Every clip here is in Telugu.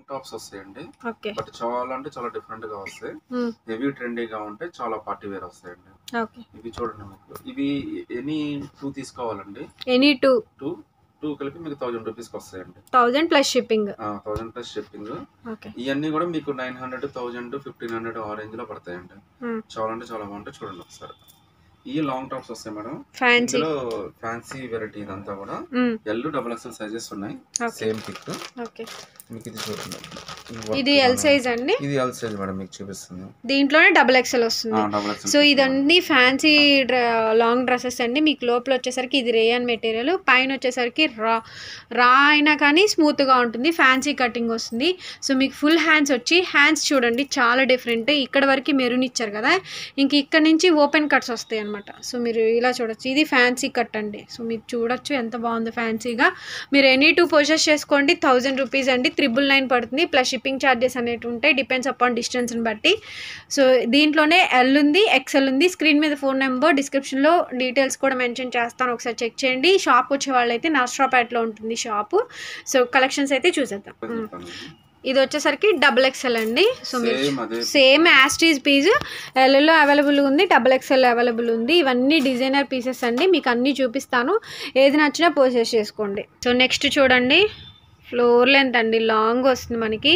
టాప్స్ వస్తాయండి ఓకే బట్ చాలా అంటే చాలా డిఫరెంట్ గా వస్తాయి మ్మ్. హెవీ ట్రెండీగా ఉంటే చాలా పార్టీ వేర్ వస్తాయండి ఓకే ఇవి చూడండి మీకు ఇవి ఎనీ టూ తీసుకోవాలండి ఎనీ టూ టూ టూ కలిపి మీకు థౌజండ్ రూపీస్కి వస్తాయండి thousand plus shipping thousand plus shipping okay ఇవన్నీ కూడా మీకు nine hundred thousand fifteen hundred ఆ రేంజ్ లో పడతాయండి మ్మ్. చాలా అంటే చాలా బాగుంటాయి చూడండి ఒకసారి ఈ లాంగ్ టాప్స్ వస్తాయి మేడం ఫ్యాన్సీ ఇందులో ఫ్యాన్సీ వెరైటీ ఇదంతా కూడా ఎల్ డబుల్ ఎక్స్ఎల్ సైజెస్ ఉన్నాయి ఓకే సేమ్ పిక్ ఓకే మీకు ఇది చూడండి ఇది ఎల్ సైజ్ అండి ఇది ఎల్ సైజ్ మేడం మీకు చూపిస్తుంది దీంట్లోనే డబుల్ ఎక్స్ఎల్ వస్తుంది డబుల్ ఎక్స్ఎల్ సో ఇదన్నీ ఫ్యాన్సీ లాంగ్ డ్రెస్సెస్ అండి మీకు లోపల వచ్చేసరికి ఇది రేయన్ మెటీరియల్ పైన వచ్చేసరికి రా రా అయినా కానీ స్మూత్గా ఉంటుంది ఫ్యాన్సీ కటింగ్ వస్తుంది సో మీకు ఫుల్ హ్యాండ్స్ వచ్చి హ్యాండ్స్ చూడండి చాలా డిఫరెంట్ ఇక్కడ వరకు మెరూన్ ఇచ్చారు కదా ఇంక ఇక్కడ నుంచి ఓపెన్ కట్స్ వస్తాయి అనమాట సో మీరు ఇలా చూడొచ్చు ఇది ఫ్యాన్సీ కట్ అండి సో మీరు చూడొచ్చు ఎంత బాగుందో ఫ్యాన్సీగా మీరు ఎనీ టూ పొజెస్ చేసుకోండి థౌజండ్ రూపీస్ అండి త్రిబుల్ నైన్ పడుతుంది ప్లస్ షిప్పింగ్ ఛార్జెస్ అనేవి ఉంటాయి డిపెండ్స్ అపాన్ డిస్టెన్స్ని బట్టి సో దీంట్లోనే ఎల్ ఉంది ఎక్సెల్ ఉంది స్క్రీన్ మీద ఫోన్ నెంబర్ డిస్క్రిప్షన్లో డీటెయిల్స్ కూడా మెన్షన్ చేస్తాను ఒకసారి చెక్ చేయండి షాప్ వచ్చే వాళ్ళైతే నాస్ట్రాపేట్లో ఉంటుంది షాపు సో కలెక్షన్స్ అయితే చూసేద్దాం మ్మ్. ఇది వచ్చేసరికి డబుల్ ఎక్సెల్ అండి సో మీరు సేమ్ అదే same as it is piece yellow available ఉంది డబుల్ ఎక్స్ఎల్ అవైలబుల్ ఉంది ఇవన్నీ డిజైనర్ పీసెస్ అండి మీకు అన్నీ చూపిస్తాను ఏది నచ్చినా పర్చేస్ చేసుకోండి సో నెక్స్ట్ చూడండి ఫ్లోర్ లెంత్ అండి లాంగ్ వస్తుంది మనకి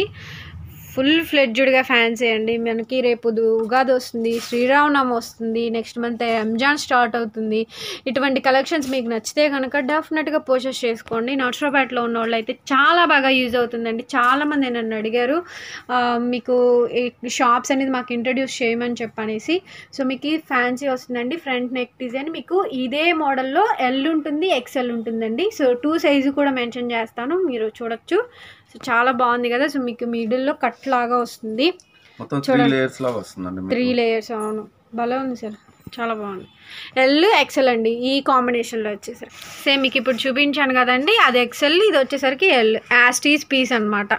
ఫుల్ ఫ్లెడ్జ్డ్గా ఫ్యాన్సీ అండి మనకి రేపు దు- ఉగాది వస్తుంది శ్రీరామనవమి వస్తుంది నెక్స్ట్ మంత్ రంజాన్ స్టార్ట్ అవుతుంది ఇటువంటి కలెక్షన్స్ మీకు నచ్చితే కనుక డెఫినెట్గా పర్చేస్ చేసుకోండి నర్సరాపేటలో ఉన్న వాళ్ళు అయితే చాలా బాగా యూజ్ అవుతుందండి చాలామంది నన్ను అడిగారు ఆ, మీకు ఈ షాప్స్ అనేది మాకు ఇంట్రడ్యూస్ చేయమని చెప్పనేసి సో మీకు ఈ ఫ్యాన్సీ వస్తుందండి ఫ్రంట్ నెక్ డిజైన్ మీకు ఇదే మోడల్లో ఎల్ ఉంటుంది ఎక్సెల్ ఉంటుందండి సో టూ సైజు కూడా మెన్షన్ చేస్తాను మీరు చూడొచ్చు సో చాలా బాగుంది కదా సో మీకు మిడిల్లో కట్ లాగా వస్తుంది మొత్తం త్రీ చూడండి. లేయర్స్ లాగా వస్తుందండి మీకు. త్రీ లేయర్స్ అవును భలే ఉంది సార్ చాలా బాగుంది ఎల్ ఎక్సెల్ అండి ఈ కాంబినేషన్లో వచ్చేసరికి సేమ్ మీకు ఇప్పుడు చూపించాను కదండి అది ఎక్సెల్ ఇది వచ్చేసరికి ఎల్ యాస్టీస్ పీస్ అన్నమాట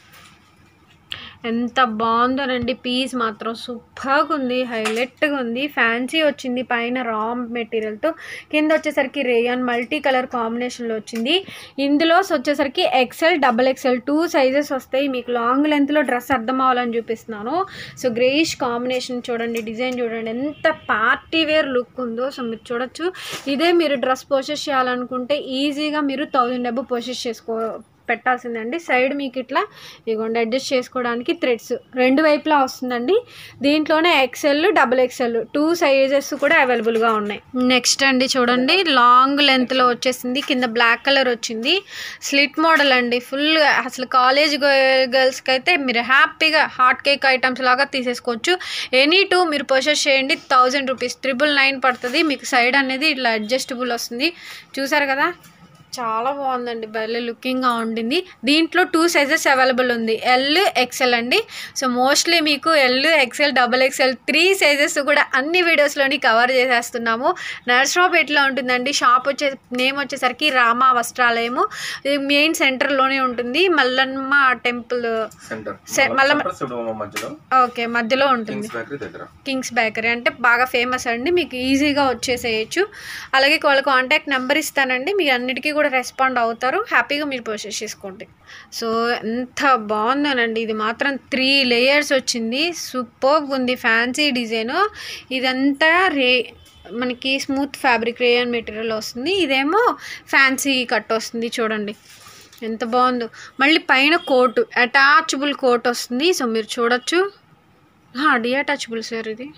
ఎంత బాగుందోనండి పీస్ మాత్రం సూపర్గా ఉంది హైలైట్గా ఉంది ఫ్యాన్సీ వచ్చింది పైన రా మెటీరియల్తో కింద వచ్చేసరికి రేయన్ మల్టీ కలర్ కాంబినేషన్లో వచ్చింది ఇందులో వచ్చేసరికి XL double XL two sizes వస్తాయి మీకు లాంగ్ లెంత్లో డ్రెస్ అర్థం అవ్వాలని చూపిస్తున్నాను సో గ్రేయిష్ కాంబినేషన్ చూడండి డిజైన్ చూడండి ఎంత పార్టీ వేర్ లుక్ ఉందో సో మీరు చూడొచ్చు ఇదే మీరు డ్రెస్ పర్చేస్ చేయాలనుకుంటే ఈజీగా మీరు థౌజండ్ డబ్బు పర్చేస్ చేసుకో పెట్టాల్సిందండి సైడ్ మీకు ఇట్లా ఇదిగోండి అడ్జస్ట్ చేసుకోవడానికి థ్రెడ్స్ రెండు వైపులా వస్తుందండి దీంట్లోనే XL double XL two sizes కూడా అవైలబుల్గా ఉన్నాయి నెక్స్ట్ అండి చూడండి లాంగ్ లెంత్లో వచ్చేసింది కింద బ్లాక్ కలర్ వచ్చింది స్లిట్ మోడల్ అండి ఫుల్ అసలు కాలేజ్ గర్ల్స్కి అయితే మీరు హ్యాపీగా హాట్ కేక్ ఐటమ్స్ లాగా తీసేసుకోవచ్చు ఎనీ టూ మీరు పర్చేస్ చేయండి థౌజండ్ రూపీస్ ట్రిపుల్ నైన్ పడుతుంది మీకు సైడ్ అనేది ఇట్లా అడ్జస్టబుల్ వస్తుంది చూసారు కదా చాలా బాగుందండి భలే లుకింగ్గా ఉండింది దీంట్లో టూ సైజెస్ అవైలబుల్ ఉంది ఎల్ ఎక్సెల్ అండి సో మోస్ట్లీ మీకు L XL double XL three sizes కూడా అన్ని వీడియోస్లోని కవర్ చేసేస్తున్నాము నర్సరావుపేటలో ఉంటుందండి షాప్ వచ్చే నేమ్ వచ్చేసరికి రామా వస్త్రాలయము ఇది మెయిన్ సెంటర్లోనే ఉంటుంది మల్లమ్మ టెంపుల్ సెంటర్ సె- మళ్ళా- సెంటర్ శివడమ్మ మధ్యలో ఓకే మధ్యలో ఉంటుంది కింగ్స్ బేకరీ దగ్గర కింగ్స్ బేకరీ అంటే బాగా ఫేమస్ అండి మీకు ఈజీగా వచ్చేసేయచ్చు అలాగే వాళ్ళ కాంటాక్ట్ నెంబర్ ఇస్తానండి మీరు అన్నిటికీ కూడా రెస్పాండ్ అవుతారు హ్యాపీగా మీరు పర్చేస్ చేసుకోండి సో ఎంత బాగుందోనండి ఇది మాత్రం త్రీ లేయర్స్ వచ్చింది సూపర్గా ఉంది ఫ్యాన్సీ డిజైన్ ఇదంతా రే మనకి స్మూత్ ఫ్యాబ్రిక్ రేయన్ మెటీరియల్ వస్తుంది ఇదేమో ఫ్యాన్సీ కట్ వస్తుంది చూడండి ఎంత బాగుందో మళ్ళీ పైన కోటు అటాచబుల్ కోట్ వస్తుంది సో మీరు చూడొచ్చు డిఅటాచబుల్ సార్ ఇది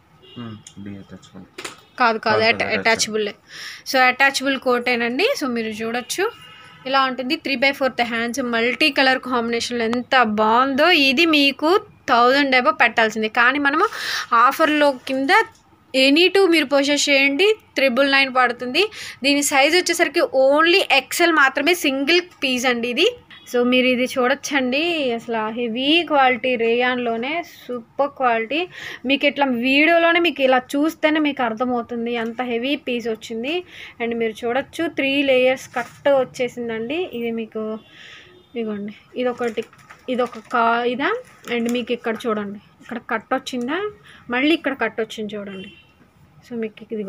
కాదు కాదు కాదు, కాదు, అటాచబుల్ సో అటాచబుల్ కోటేనండి సో మీరు చూడొచ్చు ఇలా ఉంటుంది three by fourth hands multi colour కాంబినేషన్లో ఎంత బాగుందో ఇది మీకు థౌజండ్ ఏబో పెట్టాల్సింది కానీ మనము ఆఫర్లో కింద ఎనీ టూ మీరు పర్చేస్ చేయండి త్రిబుల్ నైన్ పడుతుంది దీని సైజ్ వచ్చేసరికి ఓన్లీ ఎక్సెల్ మాత్రమే సింగిల్ పీస్ అండి ఇది సో మీరు ఇది చూడొచ్చండి అసలు హెవీ క్వాలిటీ రేయాన్లోనే సూపర్ క్వాలిటీ మీకు ఇట్లా వీడియోలోనే మీకు ఇలా చూస్తేనే మీకు అర్థమవుతుంది అంత హెవీ పీస్ వచ్చింది అండ్ మీరు చూడొచ్చు త్రీ లేయర్స్ కట్ వచ్చేసిందండి ఇది మీకు ఇదిగోండి ఇది ఒకటి ఇది ఒక కా ఇదా అండ్ మీకు ఇక్కడ చూడండి ఇక్కడ కట్ వచ్చిందా మళ్ళీ ఇక్కడ కట్ వచ్చింది చూడండి సో మీకు ఇదిగోండి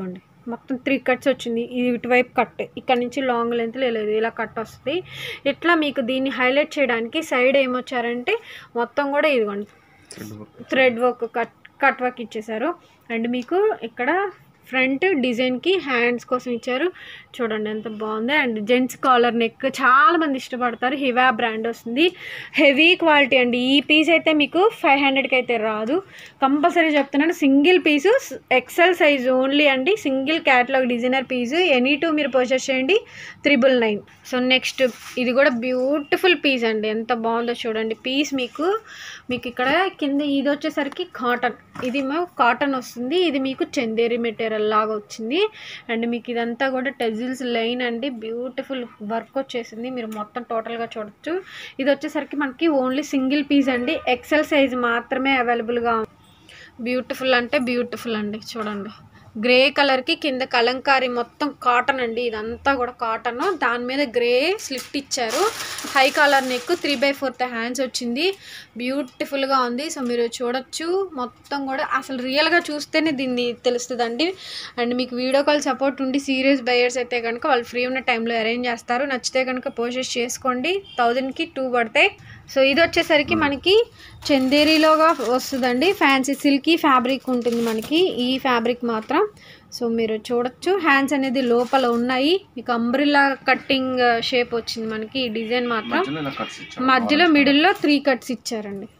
మొత్తం త్రీ కట్స్ వచ్చింది ఇది ఇటువైపు కట్ ఇక్కడ నుంచి లాంగ్ లెంత్ లేదు ఇలా కట్ వస్తుంది ఇట్లా మీకు దీన్ని హైలైట్ చేయడానికి సైడ్ ఏమొచ్చారంటే మొత్తం కూడా ఇదిగోండి thread work cut cut work ఇచ్చేసారు అండ్ మీకు ఇక్కడ ఫ్రంట్ డిజైన్కి హ్యాండ్స్ కోసం ఇచ్చారు చూడండి ఎంత బాగుంది అండ్ జెంట్స్ కాలర్ నెక్ చాలా మంది ఇష్టపడతారు హివా బ్రాండ్ వస్తుంది హెవీ క్వాలిటీ అండి ఈ పీస్ అయితే మీకు ఫైవ్ హండ్రెడ్కి అయితే రాదు కంపల్సరీ చెప్తున్నాను single piece XL size only అండి single catalogue designer piece any two మీరు పర్చేస్ చేయండి త్రిబుల్ నైన్ సో నెక్స్ట్ ఇది కూడా బ్యూటిఫుల్ పీస్ అండి ఎంత బాగుందో చూడండి పీస్ మీకు మీకు ఇక్కడ కింద ఇది వచ్చేసరికి కాటన్ ఇది మా కాటన్ వస్తుంది ఇది మీకు చందేరి మెటీరియల్ లాగా వచ్చింది అండ్ మీకు ఇదంతా కూడా టెజిల్స్ లైన్ అండి బ్యూటిఫుల్ వర్క్ వచ్చేసింది మీరు మొత్తం టోటల్గా చూడొచ్చు ఇది వచ్చేసరికి మనకి ఓన్లీ సింగిల్ పీస్ అండి ఎక్సెల్ సైజ్ మాత్రమే అవైలబుల్గా ఉంది బ్యూటిఫుల్ అంటే బ్యూటిఫుల్ అండి చూడండి గ్రే కలర్కి కింద కలంకారీ మొత్తం కాటన్ అండి ఇదంతా కూడా కాటన్ దాని మీద గ్రే స్లిట్ ఇచ్చారు high collar neck three by fourth hands వచ్చింది బ్యూటిఫుల్గా ఉంది సో మీరు చూడొచ్చు మొత్తం కూడా అసలు రియల్గా చూస్తేనే దీన్ని తెలుస్తుందండి అండ్ మీకు వీడియో కాల్ సపోర్ట్ ఉండి సీరియస్ బయర్స్ అయితే కనుక వాళ్ళు ఫ్రీ ఉన్న టైంలో అరేంజ్ చేస్తారు నచ్చితే కనుక పర్చేస్ చేసుకోండి థౌజండ్కి టూ పడతాయి సో ఇది వచ్చేసరికి మనకి చందేరీలోగా వస్తుందండి ఫ్యాన్సీ సిల్కీ ఫ్యాబ్రిక్ ఉంటుంది మనకి ఈ ఫ్యాబ్రిక్ మాత్రం సో మీరు చూడొచ్చు హ్యాండ్స్ అనేది లోపల ఉన్నాయి మీకు అంబ్రిల్లా కట్టింగ్ షేప్ వచ్చింది మనకి ఈ డిజైన్ మాత్రం మధ్యలో ఇలా కట్స్ ఇచ్చారు మధ్యలో మిడిల్లో త్రీ కట్స్ ఇచ్చారండి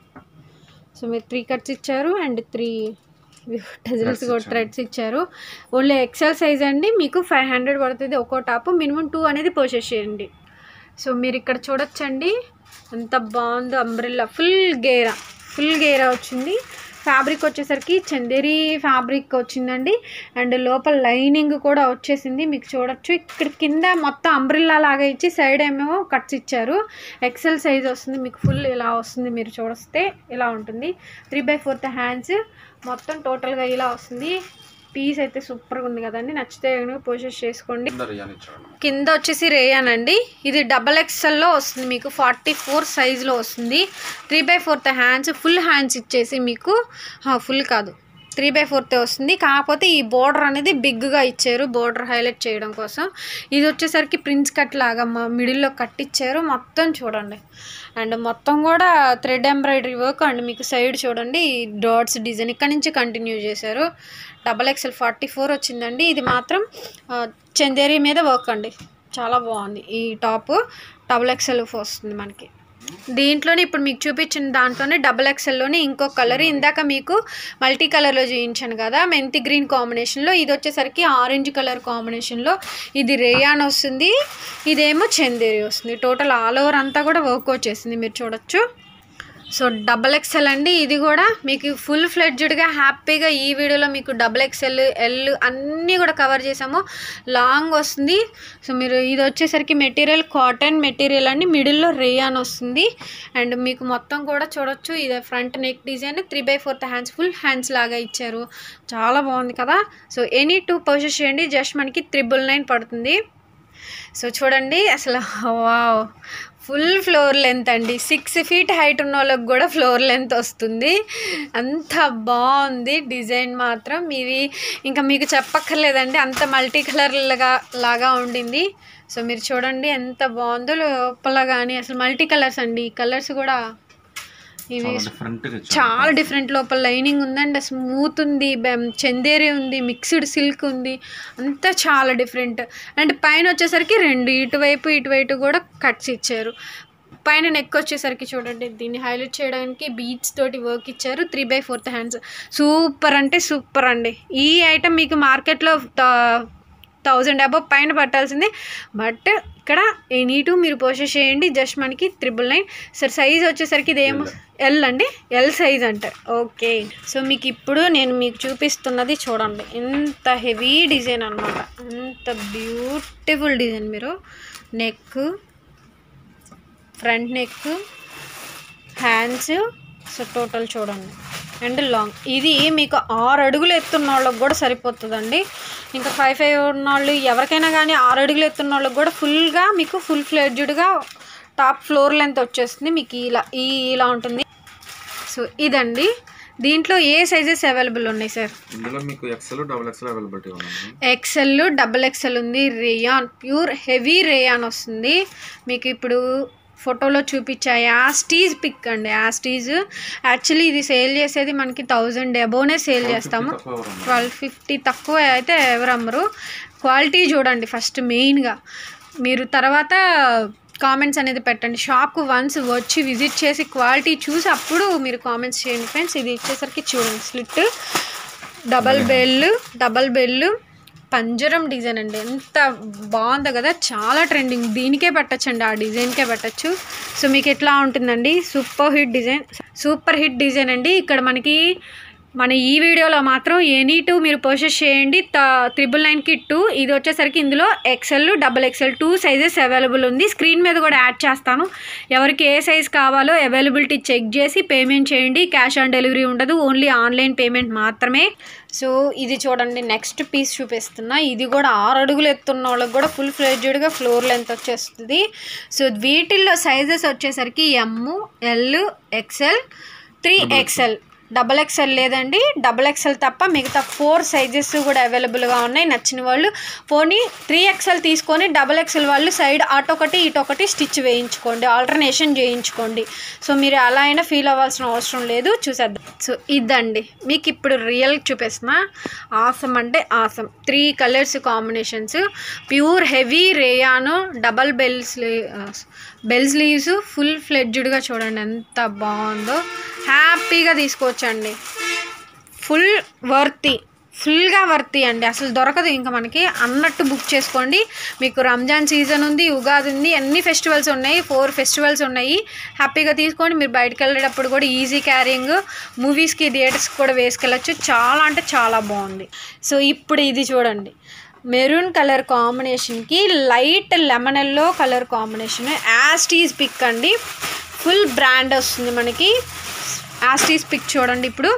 సో మీరు త్రీ కట్స్ ఇచ్చారు అండ్ త్రీ టెజిల్స్ కూడా థ్రెడ్స్ ఇచ్చారు ఓన్లీ ఎక్సెల్ సైజ్ అండి మీకు ఫైవ్ హండ్రెడ్ పడుతుంది ఒక్కో టాప్ మినిమం టూ అనేది పర్చేస్ చేయండి సో మీరు ఇక్కడ చూడొచ్చండి ఎంత బాగుందో అంబ్రిల్లా ఫుల్ గేరా ఫుల్ గేరా వచ్చింది ఫ్యాబ్రిక్ వచ్చేసరికి చందేరి ఫ్యాబ్రిక్ వచ్చిందండి అండ్ లోపల లైనింగ్ కూడా వచ్చేసింది మీకు చూడొచ్చు ఇక్కడ కింద మొత్తం అంబ్రిల్లా లాగా ఇచ్చి సైడ్ ఏమో కట్స్ ఇచ్చారు ఎక్సెల్ సైజ్ వస్తుంది మీకు ఫుల్ ఇలా వస్తుంది మీరు చూడొస్తే ఇలా ఉంటుంది త్రీ బై ఫోర్త్ హ్యాండ్స్ మొత్తం టోటల్గా ఇలా వస్తుంది పీస్ అయితే సూపర్గా ఉంది కదండి నచ్చితే పర్చేస్ చేసుకోండి కింద రియాన్ ఇచ్చాడు కింద వచ్చేసి రేయాన్ అండి ఇది డబల్ ఎక్స్ఎల్లో వస్తుంది మీకు ఫార్టీ ఫోర్ సైజులో వస్తుంది three by fourth hands full hands ఇచ్చేసి మీకు ఫుల్ కాదు త్రీ బై ఫోర్త్ వస్తుంది కాకపోతే ఈ బోర్డర్ అనేది బిగ్గా ఇచ్చారు బోర్డర్ హైలైట్ చేయడం కోసం ఇది వచ్చేసరికి ప్రిన్స్ కట్ లాగా మా మిడిల్లో కట్ ఇచ్చారు మొత్తం చూడండి అండ్ మొత్తం కూడా థ్రెడ్ ఎంబ్రాయిడరీ వర్క్ అండ్ మీకు సైడ్ చూడండి ఈ డాట్స్ డిజైన్ ఇక్కడ నుంచి కంటిన్యూ చేశారు డబల్ ఎక్స్ఎల్ ఫార్టీ ఫోర్ వచ్చిందండి ఇది మాత్రం ఆ, చందేరి మీద వర్క్ అండి చాలా బాగుంది ఈ టాప్ డబల్ ఎక్స్ఎల్ వస్తుంది మనకి దీంట్లోనే ఇప్పుడు మీకు చూపించిన దాంట్లోనే డబల్ ఎక్స్ఎల్లోనే ఇంకో కలర్ ఇందాక మీకు మల్టీ కలర్లో చూపించాను కదా మెంతి గ్రీన్ కాంబినేషన్లో ఇది వచ్చేసరికి ఆరెంజ్ కలర్ కాంబినేషన్లో ఇది రేయాన్ వస్తుంది ఇదేమో చందేరి వస్తుంది టోటల్ ఆల్ ఓవర్ అంతా కూడా వర్క్ వచ్చేసింది మీరు చూడొచ్చు సో డబల్ ఎక్స్ఎల్ అండి ఇది కూడా మీకు ఫుల్ ఫ్లెడ్జ్డ్గా హ్యాపీగా ఈ వీడియోలో మీకు డబల్ ఎక్స్ఎల్ ఎల్ అన్నీ కూడా కవర్ చేసాము లాంగ్ వస్తుంది సో మీరు ఇది వచ్చేసరికి మెటీరియల్ కాటన్ మెటీరియల్ అండి మిడిల్లో రేయాన్ వస్తుంది అండ్ మీకు మొత్తం కూడా చూడొచ్చు ఇది front neck design three by fourth hands full hands లాగా ఇచ్చారు చాలా బాగుంది కదా సో ఎనీ టూ పర్చేస్ చేయండి జస్ట్ మనకి త్రిబుల్ నైన్ పడుతుంది సో చూడండి అసలు వావ్ ఫుల్ ఫ్లోర్ లెంత్ అండి సిక్స్ ఫీట్ హైట్ ఉన్న వాళ్ళకి కూడా ఫ్లోర్ లెంత్ వస్తుంది అంత బాగుంది డిజైన్ మాత్రం ఇవి ఇంకా మీకు చెప్పక్కర్లేదండి అంత మల్టీ కలర్ లాగా లాగా ఉండింది సో మీరు చూడండి ఎంత బాగుందో లోపల కానీ అసలు మల్టీ కలర్స్ అండి ఈ కలర్స్ కూడా ఇవి చాలా డిఫరెంట్ గా ఇచ్చారు చాలా డిఫరెంట్ లోపల లైనింగ్ ఉందండి స్మూత్ ఉంది బెం- చందేరి ఉంది మిక్స్డ్ సిల్క్ ఉంది అంతా చాలా డిఫరెంట్ అండ్ పైన వచ్చేసరికి రెండు ఇటువైపు ఇటువైపు కూడా కట్స్ ఇచ్చారు పైన నెక్ వచ్చేసరికి చూడండి దీన్ని హైలైట్ చేయడానికి బీచ్ తోటి వర్క్ ఇచ్చారు three by fourth hands super అంటే సూపర్ అండి ఈ ఐటమ్ మీకు మార్కెట్లో థౌజండ్ అబవ్ పైన పట్టాల్సిందే బట్ ఇక్కడ ఎనీ టూ మీరు పర్చేస్ చేయండి జస్ట్ మనకి త్రిబుల్ నైన్ సార్ సైజ్ వచ్చేసరికి ఇదేమో ఎల్ అండి ఎల్ సైజ్ అంటారు ఓకే సో మీకు ఇప్పుడు నేను మీకు చూపిస్తున్నది చూడండి ఎంత హెవీ డిజైన్ అనమాట ఎంత బ్యూటిఫుల్ డిజైన్ మీరు neck front neck hands so total చూడండి అండ్ లాంగ్ ఇది మీకు ఆరు అడుగులు ఎత్తున్న వాళ్ళకి కూడా సరిపోతుందండి ఇంకా ఫైవ్ ఫైవ్ ఉన్న వాళ్ళు ఎవరికైనా కానీ ఆరు అడుగులు ఎత్తున్న వాళ్ళకి కూడా ఫుల్గా మీకు ఫుల్ ఫ్లెడ్జ్డ్గా టాప్ ఫ్లోర్ లెంత్ వచ్చేస్తుంది మీకు ఇలా ఈ ఇలా ఉంటుంది సో ఇదండి దీంట్లో ఏ సైజెస్ అవైలబుల్ ఉన్నాయి సార్ ఇందులో మీకు ఎక్సెల్ డబుల్ ఎక్సెల్ అవైలబిలిటీ ఉందండి ఎక్సెల్ డబుల్ ఎక్సెల్ ఉంది రేయాన్ ప్యూర్ హెవీ రేయాన్ వస్తుంది మీకు ఇప్పుడు ఫోటోలో చూపించా యాస్టీజ్ పిక్ అండి యాస్టీజ్ యాక్చువల్లీ ఇది సేల్ చేసేది మనకి థౌజండ్ అబోనే సేల్ చేస్తాము తక్కువ ఎవరు ఉన్నారు? ట్వెల్వ్ ఫిఫ్టీ తక్కువ అయితే ఎవరు అమ్మరు క్వాలిటీ చూడండి ఫస్ట్ మెయిన్గా మీరు తర్వాత కామెంట్స్ అనేది పెట్టండి షాప్కు వన్స్ వచ్చి విజిట్ చేసి క్వాలిటీ చూసి అప్పుడు మీరు కామెంట్స్ చేయండి ఫ్రెండ్స్ ఇది ఇచ్చేసరికి చూడండి slit double bell double bell పంజరం డిజైన్ అండి ఎంత బాగుందో కదా చాలా ట్రెండింగ్ దీనికే పెట్టచ్చండి ఆ డిజైన్కే పెట్టచ్చు సో మీకు ఎట్లా ఉంటుందండి super hit design super hit design అండి ఇక్కడ మనకి మన ఈ వీడియోలో మాత్రం ఎనీ టూ మీరు పర్చేస్ చేయండి త్రిబుల్ నైన్కి టూ ఇది వచ్చేసరికి ఇందులో XL double XL two sizes available ఉంది స్క్రీన్ మీద కూడా యాడ్ చేస్తాను ఎవరికి ఏ సైజ్ కావాలో అవైలబిలిటీ చెక్ చేసి పేమెంట్ చేయండి క్యాష్ ఆన్ డెలివరీ ఉండదు ఓన్లీ ఆన్లైన్ పేమెంట్ మాత్రమే సో ఇది చూడండి నెక్స్ట్ పీస్ చూపిస్తున్నా ఇది కూడా ఆరు అడుగులు ఎత్తున్న వాళ్ళకి కూడా ఫుల్ ఫ్లెడ్జ్డ్గా ఫ్లోర్ లెంత్ వచ్చేస్తుంది సో వీటిల్లో సైజెస్ వచ్చేసరికి M L XL three XL double XL లేదండి డబల్ ఎక్సెల్ తప్ప మిగతా ఫోర్ సైజెస్ కూడా అవైలబుల్గా ఉన్నాయి నచ్చిన వాళ్ళు పోనీ త్రీ ఎక్సెల్ తీసుకొని డబల్ ఎక్సెల్ వాళ్ళు సైడ్ అటొకటి ఇటొకటి స్టిచ్ వేయించుకోండి ఆల్టర్నేషన్ చేయించుకోండి సో మీరు అలా అయినా ఫీల్ అవ్వాల్సిన అవసరం లేదు చూసేద్దాం సో ఇదండి మీకు ఇప్పుడు రియల్ చూపిస్తున్నా ఆసమ్ అంటే awesome three colours combinations pure heavy rayon double bell sleeve bell sleeves full ఫ్లెడ్జ్డ్గా చూడండి ఎంత బాగుందో హ్యాపీగా తీసుకోవచ్చండి ఫుల్ వర్తి ఫుల్గా వర్తి అండి అసలు దొరకదు ఇంకా మనకి అన్నట్టు బుక్ చేసుకోండి మీకు రంజాన్ సీజన్ ఉంది ఉగాది ఉంది అన్ని ఫెస్టివల్స్ ఉన్నాయి ఫోర్ ఫెస్టివల్స్ ఉన్నాయి హ్యాపీగా తీసుకోండి మీరు బయటకు వెళ్ళేటప్పుడు కూడా ఈజీ క్యారింగ్ మూవీస్కి థియేటర్స్కి కూడా వేసుకెళ్ళచ్చు చాలా అంటే చాలా బాగుంది సో ఇప్పుడు ఇది చూడండి మెరూన్ కలర్ కాంబినేషన్కి light lemon yellow colour combination as it is pic అండి ఫుల్ బ్రాండ్ వస్తుంది మనకి యాస్టీస్ పిక్ చూడండి ఇప్పుడు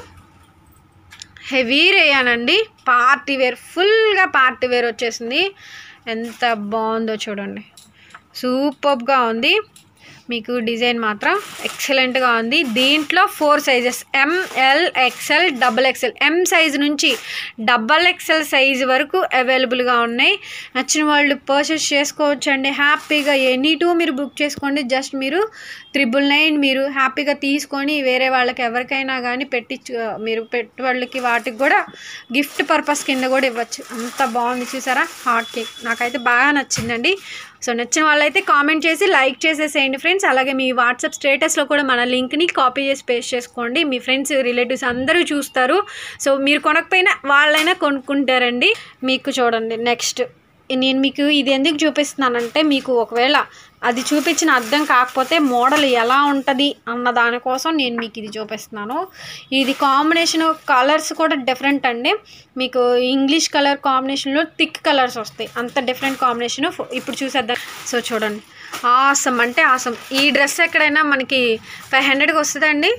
హెవీ రేయానండి పార్టీ వేర్ ఫుల్గా పార్టీ వేర్ వచ్చేసింది ఎంత బాగుందో చూడండి సూపర్గా ఉంది మీకు డిజైన్ మాత్రం ఎక్సలెంట్గా ఉంది దీంట్లో four sizes M L XL double XL M size నుంచి డబల్ ఎక్సెల్ సైజ్ వరకు అవైలబుల్గా ఉన్నాయి నచ్చిన వాళ్ళు పర్చేస్ చేసుకోవచ్చండి హ్యాపీగా ఎనీ టూ మీరు బుక్ చేసుకోండి జస్ట్ మీరు త్రిబుల్ నైన్ మీరు హ్యాపీగా తీసుకొని వేరే వాళ్ళకి ఎవరికైనా కానీ పెట్టి మీరు పెట్టి వాళ్ళకి వాటికి కూడా గిఫ్ట్ పర్పస్ కింద కూడా ఇవ్వచ్చు అంత బాగుంది చూసారా హాట్ కేక్ నాకైతే బాగా నచ్చిందండి సో నచ్చిన వాళ్ళైతే కామెంట్ చేసి లైక్ చేసేసేయండి ఫ్రెండ్స్ అలాగే మీ వాట్సాప్ స్టేటస్లో కూడా మన లింక్ని కాపీ చేసి పేస్ట్ చేసుకోండి మీ ఫ్రెండ్స్ రిలేటివ్స్ అందరూ చూస్తారు సో మీరు కొనకపోయినా వాళ్ళైనా కొనుక్కుంటారండి మీకు చూడండి నెక్స్ట్ నేను మీకు ఇది ఎందుకు చూపిస్తున్నానంటే మీకు ఒకవేళ అది చూపించిన అర్థం కాకపోతే మోడల్ ఎలా ఉంటుంది అన్న దానికోసం నేను మీకు ఇది చూపిస్తున్నాను ఇది కాంబినేషన్ కలర్స్ కూడా డిఫరెంట్ అండి మీకు ఇంగ్లీష్ కలర్ కాంబినేషన్లో థిక్ కలర్స్ వస్తాయి అంత డిఫరెంట్ కాంబినేషన్ ఇప్పుడు చూసేద్దాం సో చూడండి ఆసమ్ అంటే ఆసమ్ ఈ డ్రెస్ ఎక్కడైనా మనకి ఫైవ్ హండ్రెడ్కి వస్తుందండి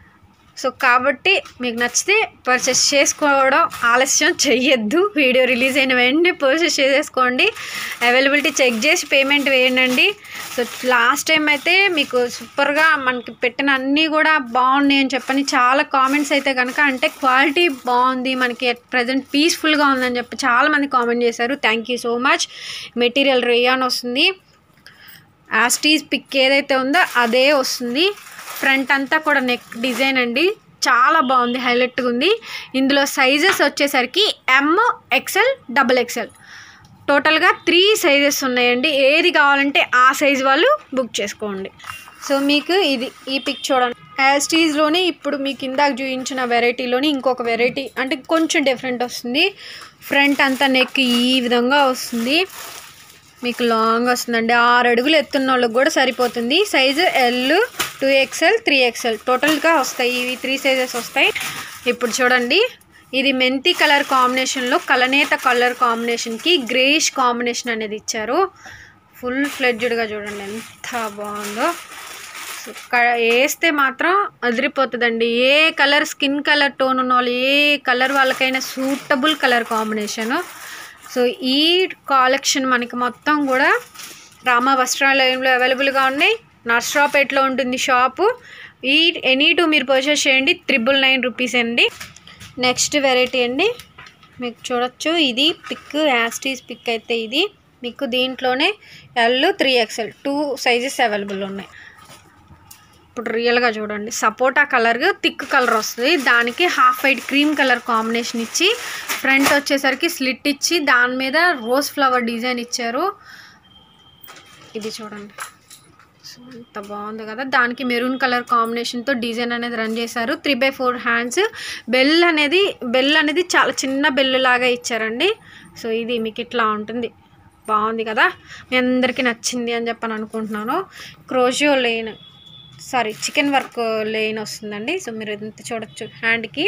సో కాబట్టి మీకు నచ్చితే పర్చేస్ చేసుకోవడం ఆలస్యం చెయ్యొద్దు వీడియో రిలీజ్ అయిన వెంటనే పర్చేస్ చేసేసుకోండి అవైలబిలిటీ చెక్ చేసి పేమెంట్ వేయండి సో లాస్ట్ టైం అయితే మీకు సూపర్గా మనకి పెట్టిన అన్నీ కూడా బాగున్నాయి అని చెప్పని చాలా కామెంట్స్ అయితే కనుక అంటే క్వాలిటీ బాగుంది మనకి ప్రజెంట్ పీస్ఫుల్గా ఉందని చెప్పి చాలామంది కామెంట్ చేశారు thank you so much material rayon వస్తుంది యాస్టీజ్ పిక్ ఏదైతే ఉందో అదే వస్తుంది ఫ్రంట్ అంతా కూడా నెక్ డిజైన్ అండి చాలా బాగుంది హైలైట్గా ఉంది ఇందులో సైజెస్ వచ్చేసరికి ఎమ్ ఎక్సెల్ డబుల్ ఎక్సెల్ టోటల్గా త్రీ సైజెస్ ఉన్నాయండి ఏది కావాలంటే ఆ సైజ్ వాళ్ళు బుక్ చేసుకోండి సో మీకు ఇది ఈ పిక్ చూడండి యాస్టీజ్లోనే ఇప్పుడు మీకు ఇందాక చూపించిన వెరైటీలోని ఇంకొక వెరైటీ అంటే కొంచెం డిఫరెంట్ వస్తుంది ఫ్రంట్ అంతా నెక్ ఈ విధంగా వస్తుంది మీకు లాంగ్ వస్తుందండి ఆరు అడుగులు ఎత్తున్న వాళ్ళకి కూడా సరిపోతుంది size L two XL three XL టోటల్గా వస్తాయి ఇవి త్రీ సైజెస్ వస్తాయి ఇప్పుడు చూడండి ఇది మెంతి కలర్ కాంబినేషన్లో కలనేత కలర్ కాంబినేషన్కి గ్రేష్ కాంబినేషన్ అనేది ఇచ్చారు ఫుల్ ఫ్లెడ్జ్డ్గా చూడండి ఎంత బాగుందో సో క- వేస్తే మాత్రం అదిరిపోతుందండి ఏ కలర్ స్కిన్ కలర్ టోన్ ఉన్న వాళ్ళు ఏ కలర్ వాళ్ళకైనా సూటబుల్ కలర్ కాంబినేషను సో ఈ కలెక్షన్ మనకి మొత్తం కూడా రామ వస్త్రాలయంలో అవైలబుల్గా ఉన్నాయి నర్సరాపేటలో ఉంటుంది షాపు ఈ ఎనీ టూ మీరు పర్చేస్ చేయండి త్రిబుల్ నైన్ రూపీస్ అండి నెక్స్ట్ వెరైటీ అండి మీకు చూడొచ్చు ఇది పిక్ యాస్టీస్ పిక్ అయితే ఇది మీకు దీంట్లోనే L three XL two sizes available ఉన్నాయి ఇప్పుడు రియల్గా చూడండి సపోటా కలర్ థిక్ కలర్ వస్తుంది దానికి half white cream colour combination ఇచ్చి ఫ్రంట్ వచ్చేసరికి స్లిట్ ఇచ్చి దాని మీద రోజ్ ఫ్లవర్ డిజైన్ ఇచ్చారు ఇది చూడండి సో ఎంత బాగుంది కదా దానికి మెరూన్ కలర్ కాంబినేషన్తో డిజైన్ అనేది రన్ చేశారు three by four hands bell అనేది బెల్ అనేది చాలా చిన్న బెల్ లాగా ఇచ్చారండి సో ఇది మీకు ఇట్లా ఉంటుంది బాగుంది కదా మీ అందరికీ నచ్చింది అని చెప్పని అనుకుంటున్నాను crochet lane sorry chikan work lane వస్తుందండి సో మీరు ఎంత చూడొచ్చు హ్యాండ్కి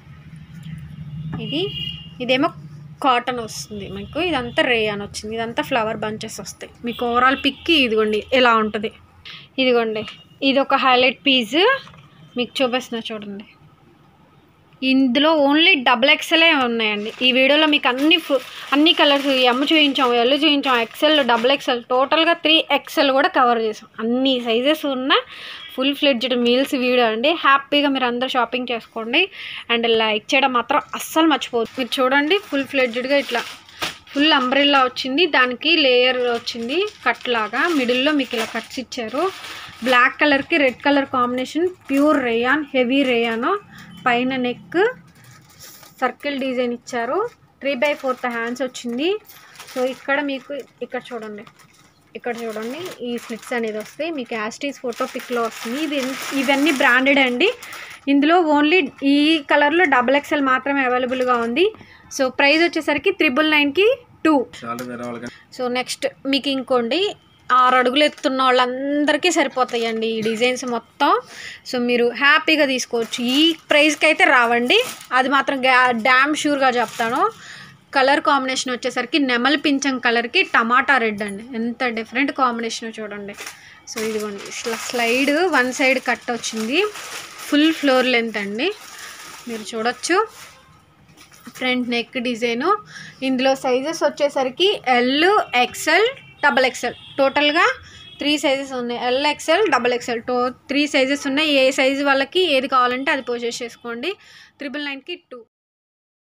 ఇది ఇదేమో కాటన్ వస్తుంది మీకు ఇదంతా రేయాన్ వచ్చింది ఇదంతా ఫ్లవర్ బంచెస్ వస్తాయి మీకు ఓవరాల్ పిక్ ఇదిగోండి ఇలా ఉంటుంది ఇదిగోండి ఇది ఒక హైలైట్ పీస్ మీకు చూపిస్తున్నా చూడండి ఇందులో ఓన్లీ డబుల్ ఎక్సెలే ఉన్నాయండి ఈ వీడియోలో మీకు అన్ని ఫు- అన్ని కలర్స్ ఎమ్ చూపించాం ఎల్ చూపించాం ఎక్సెల్ డబుల్ ఎక్సెల్ టోటల్గా త్రీ ఎక్సెల్ కూడా కవర్ చేసాం అన్ని సైజెస్ ఉన్న ఫుల్ ఫ్లెడ్జ్డ్ మీల్స్ వీడియో అండి హ్యాపీగా మీరు అందరూ షాపింగ్ చేసుకోండి అండ్ లైక్ చేయడం మాత్రం అస్సలు మర్చిపోవద్దు మీరు చూడండి ఫుల్ ఫ్లెడ్జ్డ్గా ఇట్లా ఫుల్ అంబ్రెల్లా వచ్చింది దానికి లేయర్ వచ్చింది కట్ లాగా మిడిల్లో మీకు ఇలా కట్స్ ఇచ్చారు బ్లాక్ కలర్కి red colour combination pure rayon heavy rayon పైన నెక్ సర్కిల్ డిజైన్ ఇచ్చారు త్రీ బై ఫోర్త్ హ్యాండ్స్ వచ్చింది సో ఇక్కడ మీకు ఇక్కడ చూడండి ఇక్కడ చూడండి ఈ స్లిట్స్ అనేది వస్తాయి మీకు యాస్టీస్ ఫోటో పిక్లో వస్తుంది ఇది ఇవన్నీ బ్రాండెడ్ అండి ఇందులో ఓన్లీ ఈ కలర్లో డబుల్ ఎక్స్ఎల్ మాత్రమే అవైలబుల్గా ఉంది సో ప్రైస్ వచ్చేసరికి త్రిబుల్ నైన్కి టూ చాలా వేరే వాళ్ళకి సో నెక్స్ట్ మీకు ఇంకోండి ఆరు అడుగులు ఎత్తున్న వాళ్ళందరికీ సరిపోతాయండి ఈ డిజైన్స్ మొత్తం సో మీరు హ్యాపీగా తీసుకోవచ్చు ఈ ప్రైస్కి అయితే రావండి అది మాత్రం గ్యా డ్యామ్ షూర్గా చెప్తాను కలర్ కాంబినేషన్ వచ్చేసరికి నెమల్ పింఛం కలర్కి టమాటా రెడ్ అండి ఎంత డిఫరెంట్ కాంబినేషన్ చూడండి సో ఇదిగోండి ఇట్లా స్లైడ్ వన్ సైడ్ కట్ వచ్చింది ఫుల్ ఫ్లోర్ లెంత్ అండి మీరు చూడొచ్చు ఫ్రంట్ నెక్ డిజైను ఇందులో సైజెస్ వచ్చేసరికి ఎల్ ఎక్సెల్ డబల్ ఎక్సెల్ టోటల్గా త్రీ సైజెస్ ఉన్నాయి ఎల్ ఎక్సెల్ డబల్ ఎక్సెల్ టో త్రీ సైజెస్ ఉన్నాయి ఏ సైజు వాళ్ళకి ఏది కావాలంటే అది పర్చేస్ చేసుకోండి త్రిబుల్ నైన్కి టూ